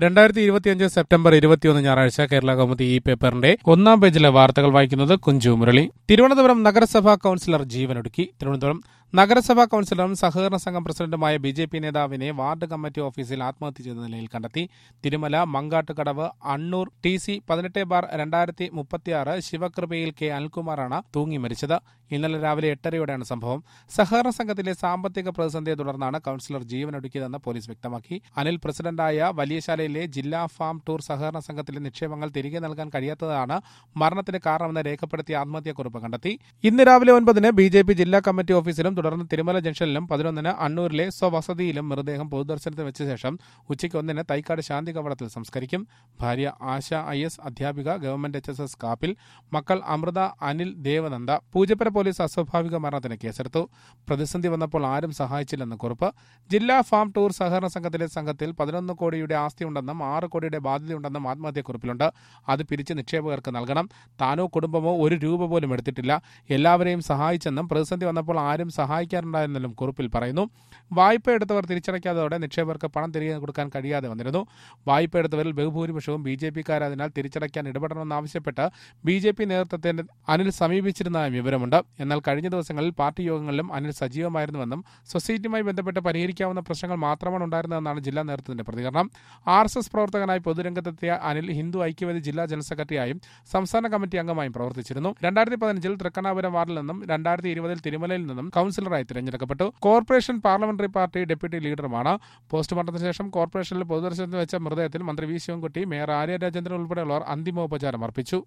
രണ്ടായിരത്തി ഇരുപത്തിയഞ്ച് സെപ്റ്റംബർ ഇരുപത്തിയൊന്ന് ഞായറാഴ്ച കേരള കൗമുദി ഈ പേപ്പറിന്റെ ഒന്നാം പേജിലെ വാർത്തകൾ വായിക്കുന്നത് കുഞ്ചു മുരളി തിരുവനന്തപുരം നഗരസഭാ കൌൺസിലർ ജീവനൊടുക്കി തിരുവനന്തപുരം നഗരസഭാ കൌൺസിലറും സഹകരണ സംഘം പ്രസിഡന്റുമായ ബി ജെ പി നേതാവിനെ വാർഡ് കമ്മിറ്റി ഓഫീസിൽ ആത്മഹത്യ ചെയ്ത നിലയിൽ കണ്ടെത്തി തിരുമല മങ്കാട്ടുകടവ് അണ്ണൂർ ടി സി പതിനെട്ട് ബാർ രണ്ടായിരത്തി മുപ്പത്തിയാറ് ശിവകൃപയിൽ കെ അനിൽകുമാറാണ് തൂങ്ങി മരിച്ചത് ഇന്നലെ രാവിലെ എട്ടരയോടെയാണ് സംഭവം സഹകരണ സംഘത്തിലെ സാമ്പത്തിക പ്രതിസന്ധിയെ തുടർന്നാണ് കൌൺസിലർ ജീവനൊടുക്കിയതെന്ന് പോലീസ് വ്യക്തമാക്കി അനിൽ പ്രസിഡന്റായ വലിയശാലയിലെ ജില്ലാ ഫാം ടൂർ സഹകരണ സംഘത്തിലെ നിക്ഷേപങ്ങൾ തിരികെ നൽകാൻ കഴിയാത്തതാണ് മരണത്തിന് കാരണമെന്ന് രേഖപ്പെടുത്തിയ ആത്മഹത്യാക്കുറിപ്പ് കണ്ടെത്തി ഇന്ന് രാവിലെ ഒൻപതിന് ബി ജെ പി ജില്ലാ കമ്മിറ്റി ഓഫീസിലും തുടർന്ന് തിരുമല ജംഗ്ഷനിലും പതിനൊന്നിന് അണ്ണൂരിലെ സ്വവസതിയിലും മൃതദേഹം പൊതുദർശനത്തിന് വെച്ച ശേഷം ഉച്ചയ്ക്ക് ഒന്നിന് തൈക്കാട് ശാന്തി കവടത്തിൽ സംസ്കരിക്കും ഭാര്യ ആശ ഐ എസ് അധ്യാപിക government H S S Kappil മക്കൾ അമൃത അനിൽ ദേവനന്ദ പൂജപ്പുര പോലീസ് അസ്വാഭാവിക മരണത്തിന് കേസെടുത്തു പ്രതിസന്ധി വന്നപ്പോൾ ആരും സഹായിച്ചില്ലെന്ന് കുറിപ്പ് ജില്ലാ ഫാം ടൂർ സഹകരണ സംഘത്തിലെ സംഘത്തിൽ പതിനൊന്ന് കോടിയുടെ ആസ്തിയുണ്ടെന്നും ആറ് കോടിയുടെ ബാധ്യതയുണ്ടെന്നും ആത്മഹത്യക്കുറിപ്പിലുണ്ട് അത് പിരിച്ച് നിക്ഷേപകർക്ക് നൽകണം താനോ കുടുംബമോ ഒരു രൂപ പോലും എടുത്തിട്ടില്ല എല്ലാവരെയും സഹായിച്ചെന്നും പ്രതിസന്ധി വന്നപ്പോൾ ആരും സഹായിക്കാറുണ്ടായിരുന്നെന്നും കുറിപ്പിൽ പറയുന്നു വായ്പ എടുത്തവർ തിരിച്ചടയ്ക്കാത്തതോടെ നിക്ഷേപകർക്ക് പണം തിരികെ കൊടുക്കാൻ കഴിയാതെ വന്നിരുന്നു വായ്പ എടുത്തവരിൽ ബഹുഭൂരിപക്ഷവും ബി ജെ പിക്കാരായതിനാൽ തിരിച്ചടയ്ക്കാൻ ഇടപെടണമെന്നാവശ്യപ്പെട്ട് ബി ജെ പി നേതൃത്വത്തെ അനിൽ സമീപിച്ചിരുന്നതായ വിവരമുണ്ട് എന്നാൽ കഴിഞ്ഞ ദിവസങ്ങളിൽ പാർട്ടി യോഗങ്ങളിലും അനിൽ സജീവമായിരുന്നുവെന്നും സൊസൈറ്റിയുമായി ബന്ധപ്പെട്ട് പരിഹരിക്കാവുന്ന പ്രശ്നങ്ങൾ മാത്രമാണ് ഉണ്ടായിരുന്നതെന്നാണ് ജില്ലാ നേതൃത്വത്തിന്റെ പ്രതികരണം ആർ എസ് എസ് പ്രവർത്തകനായി പൊതുരംഗത്തെത്തിയ അനിൽ ഹിന്ദു ഐക്യവേദി ജില്ലാ ജനറൽ സെക്രട്ടറിയായും സംസ്ഥാന കമ്മിറ്റി അംഗമായും പ്രവർത്തിച്ചിരുന്നു രണ്ടായിരത്തി പതിനഞ്ചിൽ തൃക്കണ്ണാപുരം വാർഡിൽ നിന്നും രണ്ടായിരത്തി ഇരുപതിൽ തിരുമലയിൽ നിന്നും കൌൺസിലറായി തിരഞ്ഞെടുക്കപ്പെട്ടു കോർപ്പറേഷൻ പാർലമെന്ററി പാർട്ടി ഡെപ്യൂട്ടി ലീഡറുമാണ് പോസ്റ്റ്മോർട്ടത്തിന് ശേഷം കോർപ്പറേഷനിൽ പൊതുദർശനത്തിന് വെച്ച മൃതദേഹത്തിൽ മന്ത്രി വി ശിവൻകുട്ടി മേയർ ആര്യ രാജേന്ദ്രൻ ഉൾപ്പെടെയുള്ളവർ അന്തിമോപചാരം അർപ്പിച്ചു